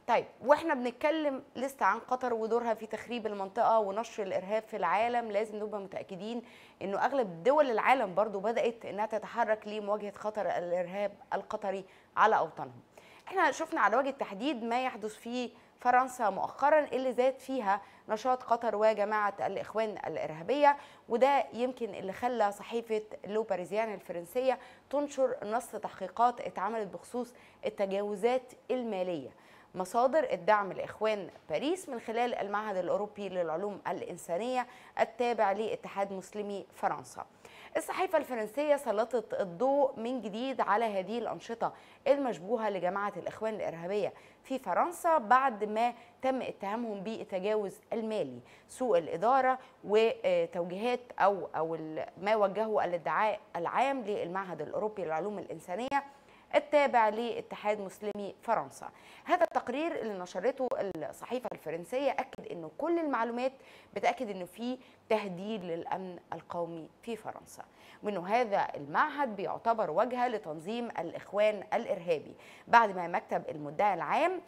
طيب واحنا بنتكلم لسه عن قطر ودورها في تخريب المنطقه ونشر الارهاب في العالم لازم نبقى متاكدين انه اغلب دول العالم برضو بدات انها تتحرك لمواجهه خطر الارهاب القطري على اوطانهم احنا شفنا على وجه التحديد ما يحدث في فرنسا مؤخرا اللي زاد فيها نشاط قطر وجماعه الاخوان الارهابيه وده يمكن اللي خلى صحيفه لو باريزيان الفرنسيه تنشر نص تحقيقات اتعملت بخصوص التجاوزات الماليه مصادر الدعم لاخوان باريس من خلال المعهد الاوروبي للعلوم الانسانيه التابع لاتحاد مسلمي فرنسا. الصحيفه الفرنسيه سلطت الضوء من جديد على هذه الانشطه المشبوهه لجماعه الاخوان الارهابيه في فرنسا بعد ما تم اتهامهم بالتجاوز المالي، سوء الاداره وتوجيهات او او ما وجهه الادعاء العام للمعهد الاوروبي للعلوم الانسانيه التابع لاتحاد مسلمي فرنسا هذا التقرير اللي نشرته الصحيفة الفرنسية أكد أنه كل المعلومات بتأكد أنه في تهديد للأمن القومي في فرنسا وأنه هذا المعهد بيعتبر واجهة لتنظيم الإخوان الإرهابي بعد ما مكتب المدعي العام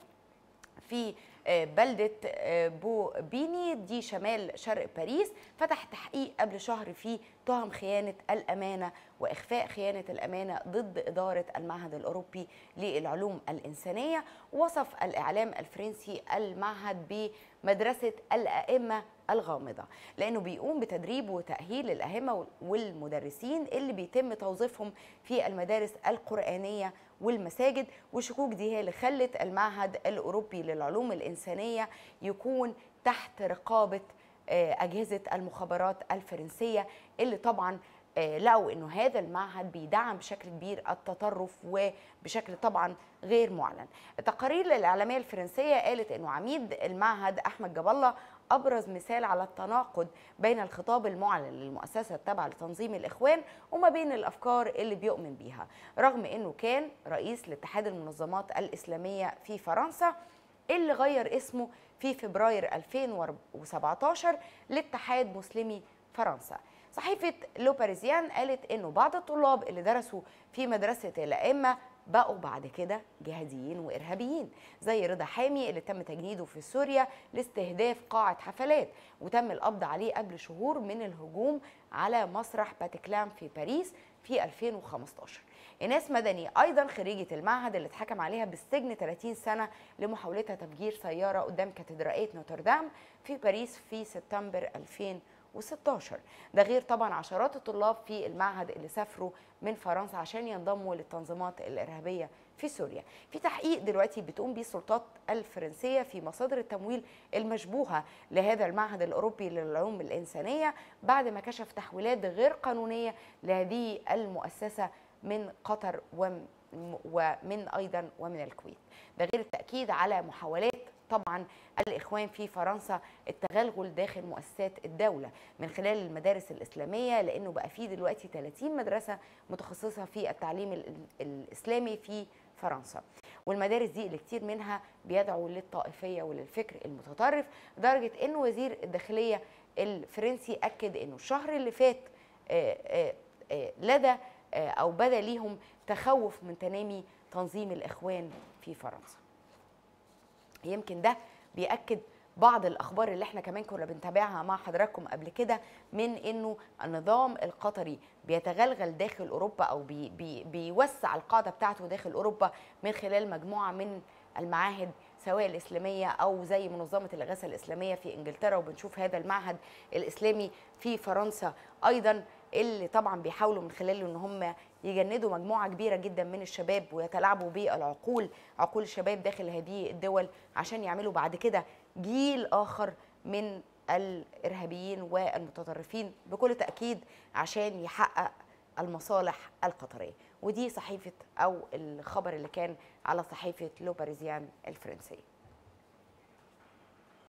في بلدة بو بيني دي شمال شرق باريس فتح تحقيق قبل شهر فيه تهم خيانة الأمانة وإخفاء خيانة الأمانة ضد إدارة المعهد الأوروبي للعلوم الإنسانية وصف الإعلام الفرنسي المعهد بمدرسة الأئمة الغامضة لأنه بيقوم بتدريب وتأهيل الأئمة والمدرسين اللي بيتم توظيفهم في المدارس القرآنية والمساجد والشكوك دي هي اللي خلت المعهد الأوروبي للعلوم الإنسانية يكون تحت رقابة أجهزة المخابرات الفرنسية اللي طبعا لقوا انه هذا المعهد بيدعم بشكل كبير التطرف وبشكل طبعا غير معلن. التقارير الاعلاميه الفرنسيه قالت انه عميد المعهد احمد جاب الله ابرز مثال على التناقض بين الخطاب المعلن للمؤسسه التابعه لتنظيم الاخوان وما بين الافكار اللي بيؤمن بيها، رغم انه كان رئيس لاتحاد المنظمات الاسلاميه في فرنسا اللي غير اسمه في فبراير 2017 لاتحاد مسلمي فرنسا. صحيفة لو باريزيان قالت انه بعض الطلاب اللي درسوا في مدرسة الأئمة بقوا بعد كده جهاديين وإرهابيين زي رضا حامي اللي تم تجنيده في سوريا لاستهداف قاعة حفلات وتم القبض عليه قبل شهور من الهجوم على مسرح باتيكلام في باريس في 2015 إناس مدني أيضا خريجة المعهد اللي اتحكم عليها بالسجن 30 سنة لمحاولتها تفجير سيارة قدام كاتدرائية نوتردام في باريس في سبتمبر 2000 و16 ده غير طبعا عشرات الطلاب في المعهد اللي سافروا من فرنسا عشان ينضموا للتنظيمات الإرهابية في سوريا في تحقيق دلوقتي بتقوم به السلطات الفرنسية في مصادر التمويل المشبوهة لهذا المعهد الأوروبي للعلوم الإنسانية بعد ما كشف تحويلات غير قانونية لهذه المؤسسة من قطر ومن أيضا ومن الكويت ده غير التأكيد على محاولات طبعا الاخوان في فرنسا التغلغل داخل مؤسسات الدوله من خلال المدارس الاسلاميه لانه بقى في دلوقتي 30 مدرسه متخصصه في التعليم الاسلامي في فرنسا والمدارس دي اللي كتير منها بيدعو للطائفيه وللفكر المتطرف لدرجه ان وزير الداخليه الفرنسي اكد انه الشهر اللي فات لدى او بدا ليهم تخوف من تنامي تنظيم الاخوان في فرنسا يمكن ده بيأكد بعض الأخبار اللي احنا كمان كنا بنتابعها مع حضراتكم قبل كده من إنه النظام القطري بيتغلغل داخل أوروبا أو بي بي بيوسع القاعدة بتاعته داخل أوروبا من خلال مجموعة من المعاهد سواء الإسلامية أو زي منظمة الإغاثة الإسلامية في إنجلترا وبنشوف هذا المعهد الإسلامي في فرنسا أيضا اللي طبعا بيحاولوا من خلاله ان هم يجندوا مجموعه كبيره جدا من الشباب ويتلاعبوا بالعقول عقول الشباب داخل هذه الدول عشان يعملوا بعد كده جيل اخر من الارهابيين والمتطرفين بكل تاكيد عشان يحقق المصالح القطريه ودي صحيفه او الخبر اللي كان على صحيفه لو باريزيان الفرنسيه